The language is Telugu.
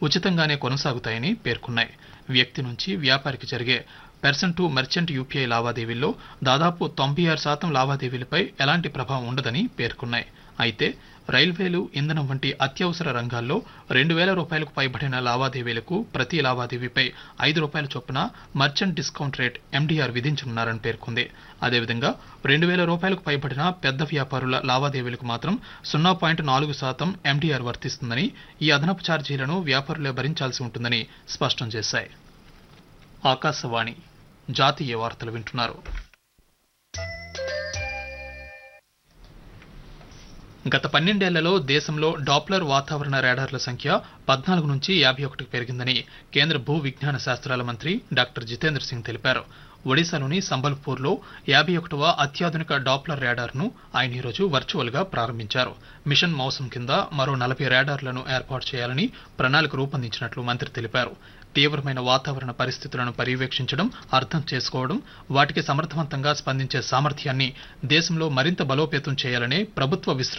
ఉచితంగానే కొనసాగుతాయని పేర్కొన్నాయి వ్యక్తి నుంచి వ్యాపారికి జరిగే పెర్సన్ టు మెర్చెంట్ యూపీఐ లావాదేవీల్లో దాదాపు తొంభై ఆరు శాతం లావాదేవీలపై ఎలాంటి ప్రభావం ఉండదని పేర్కొన్నాయి అయితే రైల్వేలు ఇంధనం వంటి అత్యవసర రంగాల్లో రెండు వేల రూపాయలకు పైబడిన లావాదేవీలకు ప్రతి లావాదేవీపై ఐదు రూపాయల చొప్పున మర్చెంట్ డిస్కౌంట్ రేట్ ఎండీఆర్ విధించనున్నారని పేర్కొంది అదేవిధంగా రెండు వేల రూపాయలకు పైబడిన పెద్ద వ్యాపారుల లావాదేవీలకు మాత్రం సున్నా పాయింట్ నాలుగు శాతం ఎండీఆర్ వర్తిస్తుందని ఈ అదనపు ఛార్జీలను వ్యాపారులే భరించాల్సి ఉంటుందని స్పష్టం చేశాయి ఆకాశవాణి జాతీయ వార్తలు వింటున్నారు గత పన్నెండేళ్లలో దేశంలో డాప్లర్ వాతావరణ రాడార్ల సంఖ్య పద్నాలుగు నుంచి యాభై ఒకటికి పెరిగిందని కేంద్ర భూ విజ్ఞాన శాస్త్రాల మంత్రి డాక్టర్ జితేంద్ర సింగ్ తెలిపారు ఒడిశాలోని సంబల్పూర్లో యాభై ఒకటవ అత్యాధునిక డాప్లర్ రాడార్ను ఆయన ఈరోజు వర్చువల్ గా ప్రారంభించారు మిషన్ మౌసం కింద మరో నలభై రాడార్లను ఏర్పాటు చేయాలని ప్రణాళిక రూపొందించినట్లు మంత్రి తెలిపారు తీవ్రమైన వాతావరణ పరిస్థితులను పర్యవేక్షించడం అర్థం చేసుకోవడం వాటికి సమర్థవంతంగా స్పందించే సామర్థ్యాన్ని దేశంలో మరింత బలోపేతం చేయాలనే ప్రభుత్వ విస్తృత